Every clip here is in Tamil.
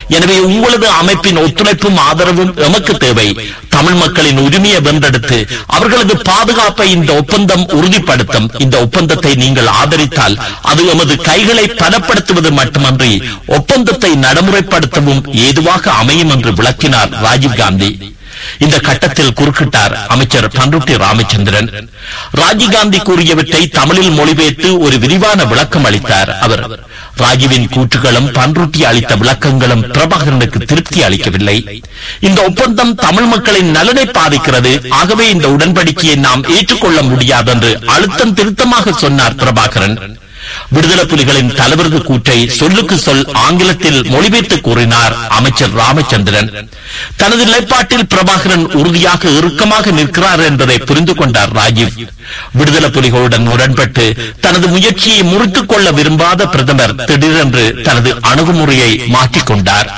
எனவே உங்களது அமைப்பின் ஒத்துழைப்பும் ஆதரவும் எமக்கு தேவை தமிழ் மக்களின் உரிமையை வென்றெடுத்து அவர்களது பாதுகாப்பை இந்த ஒப்பந்தம் உறுதிப்படுத்தும் இந்த ஒப்பந்தத்தை நீங்கள் ஆதரித்தால் அது எமது கைகளை பலப்படுத்துவது மட்டுமன்றி ஒப்பந்தத்தை நடைமுறைப்படுத்தவும் ஏதுவாக அமையும் என்று விளக்கினார் ராஜீவ்காந்தி இந்த கட்டத்தில் குறுக்கிட்டார் அமைச்சர் பன்ருட்டி ராமச்சந்திரன் ராஜீவ்காந்தி கூறியவற்றை தமிழில் மொழிபெயர்த்து ஒரு விரிவான விளக்கம் அளித்தார் அவர் ராஜீவின் கூற்றுகளும் பன்ருட்டி அளித்த விளக்கங்களும் பிரபாகரனுக்கு திருப்தி அளிக்கவில்லை இந்த ஒப்பந்தம் தமிழ் மக்களின் நலனை பாதிக்கிறது ஆகவே இந்த உடன்படிக்கையை நாம் ஏற்றுக்கொள்ள முடியாது என்று அழுத்தம் திருத்தமாக சொன்னார் பிரபாகரன் விடுதலை புலிகளின் தலைவரது கூற்றை சொல்லுக்கு சொல் ஆங்கிலத்தில் மொழிபெயர்த்து கூறினார் அமைச்சர் ராமச்சந்திரன் தனது நிலைப்பாட்டில் பிரபாகரன் உறுதியாக இறுக்கமாக நிற்கிறார் என்பதை புரிந்து கொண்டார் ராஜீவ் விடுதலை புலிகளுடன் முரண்பட்டு தனது முயற்சியை முறித்துக் கொள்ள விரும்பாத பிரதமர் திடீரென்று தனது அணுகுமுறையை மாற்றிக்கொண்டார்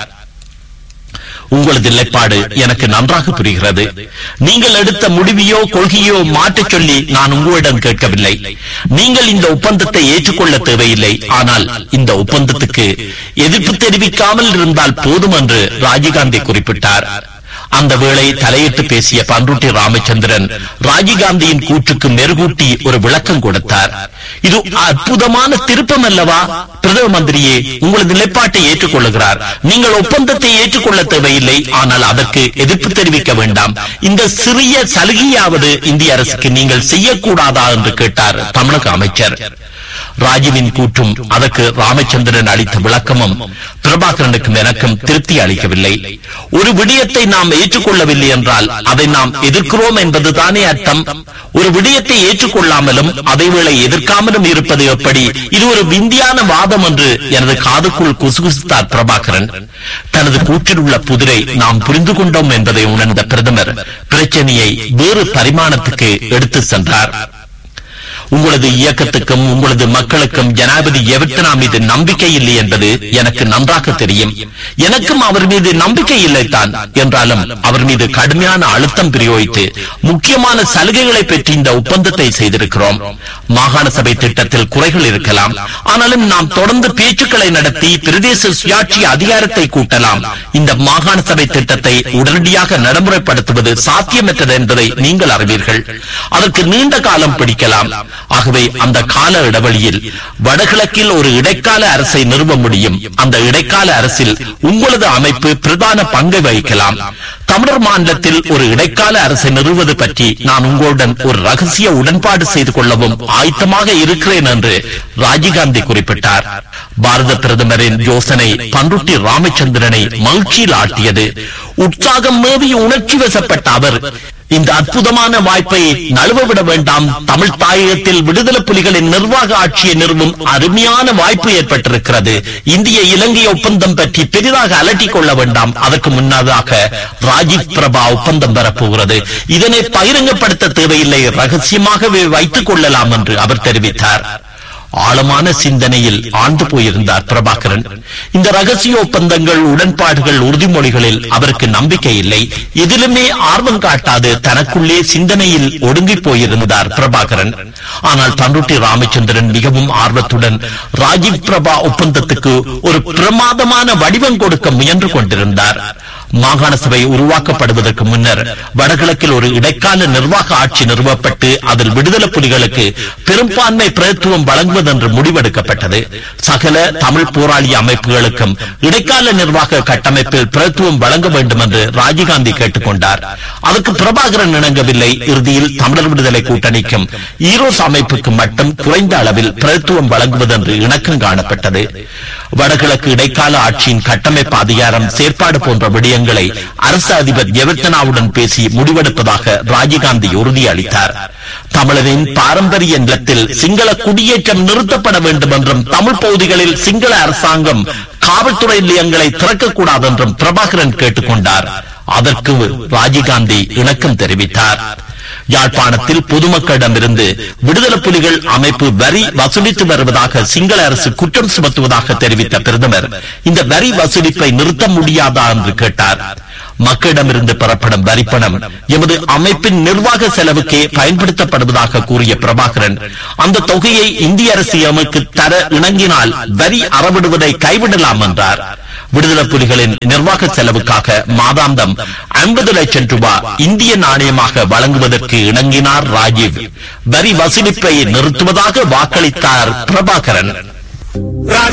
உங்களது நிலைப்பாடு எனக்கு நன்றாக புரிகிறது நீங்கள் எடுத்த முடிவையோ கொள்கையோ மாற்றச் சொல்லி நான் உங்களிடம் கேட்கவில்லை நீங்கள் இந்த ஒப்பந்தத்தை ஏற்றுக்கொள்ள தேவையில்லை ஆனால் இந்த ஒப்பந்தத்துக்கு எதிர்ப்பு தெரிவிக்காமல் இருந்தால் போதும் என்று ராஜீவ்காந்தி குறிப்பிட்டார் அந்த வேளை தலையிட்டு பேசிய பன்ருட்டி ராமச்சந்திரன் ராஜீவ்காந்தியின் கூற்றுக்கு மெருகூட்டி ஒரு விளக்கம் கொடுத்தார் இது அற்புதமான திருப்பம் அல்லவா பிரதம மந்திரியே உங்களது நிலைப்பாட்டை ஏற்றுக்கொள்ளுகிறார் நீங்கள் ஒப்பந்தத்தை ஏற்றுக்கொள்ள தேவையில்லை ஆனால் அதற்கு எதிர்ப்பு தெரிவிக்க வேண்டாம் இந்த சிறிய சலுகையாவது இந்திய அரசுக்கு நீங்கள் செய்யக்கூடாதா என்று கேட்டார் தமிழக அமைச்சர் ராஜுவின் கூற்றும் அதற்கு ராமச்சந்திரன் அளித்த விளக்கமும் பிரபாகரனுக்கும் எனக்கும் திருப்தி அளிக்கவில்லை ஒரு விடயத்தை நாம் ஏற்றுக்கொள்ளவில்லை என்றால் அதை நாம் எதிர்க்கிறோம் என்பதுதானே அர்த்தம் ஒரு விடயத்தை ஏற்றுக்கொள்ளாமலும் அதேவேளை எதிர்க்காமலும் இருப்பது எப்படி இது ஒரு விந்தியான வாதம் என்று எனது காதுக்குள் குசுகுசுத்தார் பிரபாகரன் தனது கூற்றில் உள்ள புதிரை நாம் புரிந்து கொண்டோம் என்பதை உணர்ந்த பிரதமர் பிரச்சனையை வேறு பரிமாணத்துக்கு எடுத்து சென்றார் உங்களது இயக்கத்துக்கும் உங்களது மக்களுக்கும் ஜனாதிபதி எவர்த்தனா மீது நம்பிக்கை இல்லை என்பது எனக்கு நன்றாக தெரியும் எனக்கும் அவர் மீது நம்பிக்கை இல்லைத்தான் என்றாலும் அவர் மீது கடுமையான அழுத்தம் பிரயோகித்து முக்கியமான சலுகைகளை பெற்று இந்த ஒப்பந்தத்தை செய்திருக்கிறோம் மாகாண சபை திட்டத்தில் குறைகள் இருக்கலாம் ஆனாலும் நாம் தொடர்ந்து பேச்சுக்களை நடத்தி பிரதேச சுயாட்சி அதிகாரத்தை கூட்டலாம் இந்த மாகாண சபை திட்டத்தை உடனடியாக நடைமுறைப்படுத்துவது சாத்தியமற்றது என்பதை நீங்கள் அறிவீர்கள் அதற்கு நீண்ட காலம் பிடிக்கலாம் ஆகவே அந்த கால இடைவெளியில் வடகிழக்கில் ஒரு இடைக்கால அரசை நிறுவ முடியும் அந்த இடைக்கால அரசில் உங்களது அமைப்பு பிரதான பங்கை வகிக்கலாம் தமிழர் மாநிலத்தில் ஒரு இடைக்கால அரசை நிறுவது பற்றி நான் உங்களுடன் ஒரு ரகசிய உடன்பாடு செய்து கொள்ளவும் ஆயத்தமாக இருக்கிறேன் என்று ராஜீவ்காந்தி குறிப்பிட்டார் பாரத பிரதமரின் யோசனை பன்ருட்டி ராமச்சந்திரனை மகிழ்ச்சியில் ஆட்டியது உற்சாகம் மேவி உணர்ச்சி வசப்பட்ட அவர் இந்த அற்புதமான வாய்ப்பை நழுவவிட வேண்டாம் தமிழ் தாயகத்தில் விடுதலை புலிகளின் நிர்வாக ஆட்சியை நிறுவும் அருமையான வாய்ப்பு ஏற்பட்டிருக்கிறது இந்திய இலங்கை ஒப்பந்தம் பற்றி பெரிதாக அலட்டிக் கொள்ள வேண்டாம் அதற்கு முன்னதாக ராஜீவ் பிரபா ஒப்பந்தம் பெறப்போகிறது இதனை பகிரங்கப்படுத்த தேவையில்லை ரகசியமாகவே வைத்துக் கொள்ளலாம் என்று அவர் தெரிவித்தார் ஆழமான சிந்தனையில் ஆழ்ந்து போயிருந்தார் பிரபாகரன் இந்த ரகசிய ஒப்பந்தங்கள் உடன்பாடுகள் உறுதிமொழிகளில் அவருக்கு நம்பிக்கை இல்லை எதிலுமே ஆர்வம் காட்டாது தனக்குள்ளே சிந்தனையில் ஒடுங்கி போயிருந்தார் பிரபாகரன் ஆனால் பன்ருட்டி ராமச்சந்திரன் மிகவும் ஆர்வத்துடன் ராஜீவ் பிரபா ஒப்பந்தத்துக்கு ஒரு பிரமாதமான வடிவம் கொடுக்க முயன்று கொண்டிருந்தார் மாகாண சபை உருவாக்கப்படுவதற்கு முன்னர் வடகிழக்கில் ஒரு இடைக்கால நிர்வாக ஆட்சி நிறுவப்பட்டு அதில் விடுதலை புலிகளுக்கு பெரும்பான்மை பிரதித்துவம் வழங்குவதென்று முடிவெடுக்கப்பட்டது சகல தமிழ் போராளி அமைப்புகளுக்கும் இடைக்கால நிர்வாக கட்டமைப்பில் பிரதித்துவம் வழங்க வேண்டும் என்று ராஜீவ்காந்தி கேட்டுக்கொண்டார் அதற்கு பிரபாகரன் இணங்கவில்லை இறுதியில் தமிழர் விடுதலை கூட்டணிக்கும் ஈரோஸ் அமைப்புக்கு மட்டும் குறைந்த அளவில் பிரதித்துவம் வழங்குவதென்று இணக்கம் காணப்பட்டது வடகிழக்கு இடைக்கால ஆட்சியின் கட்டமைப்பு அதிகாரம் செயற்பாடு போன்ற விடயங்களை அரசு அதிபர் எவர்த்தனாவுடன் பேசி முடிவெடுப்பதாக ராஜீவ்காந்தி உறுதியளித்தார் தமிழரின் பாரம்பரிய நிலத்தில் சிங்கள குடியேற்றம் நிறுத்தப்பட வேண்டும் என்றும் தமிழ் பகுதிகளில் சிங்கள அரசாங்கம் காவல்துறை நிலையங்களை திறக்கக்கூடாது என்றும் பிரபாகரன் கேட்டுக்கொண்டார் அதற்கு ராஜீவ்காந்தி இணக்கம் தெரிவித்தார் யாழ்ப்பாணத்தில் பொதுமக்களிடமிருந்து விடுதலை புலிகள் அமைப்பு வரி வசூலித்து வருவதாக சிங்கள அரசு குற்றம் சுமத்துவதாக தெரிவித்த பிரதமர் இந்த வரி வசூலிப்பை நிறுத்த முடியாதா என்று கேட்டார் மக்களிடமிருந்து பெறப்படும் வரிப்பணம் எமது அமைப்பின் நிர்வாக செலவுக்கே பயன்படுத்தப்படுவதாக கூறிய பிரபாகரன் அந்த தொகையை இந்திய அரசு எமக்கு தர இணங்கினால் வரி அறவிடுவதை கைவிடலாம் என்றார் விடுதலை புலிகளின் நிர்வாக செலவுக்காக மாதாந்தம் ஐம்பது லட்சம் ரூபாய் இந்திய நாணயமாக வழங்குவதற்கு இணங்கினார் ராஜீவ் வரி வசூலிப்பை நிறுத்துவதாக வாக்களித்தார் பிரபாகரன்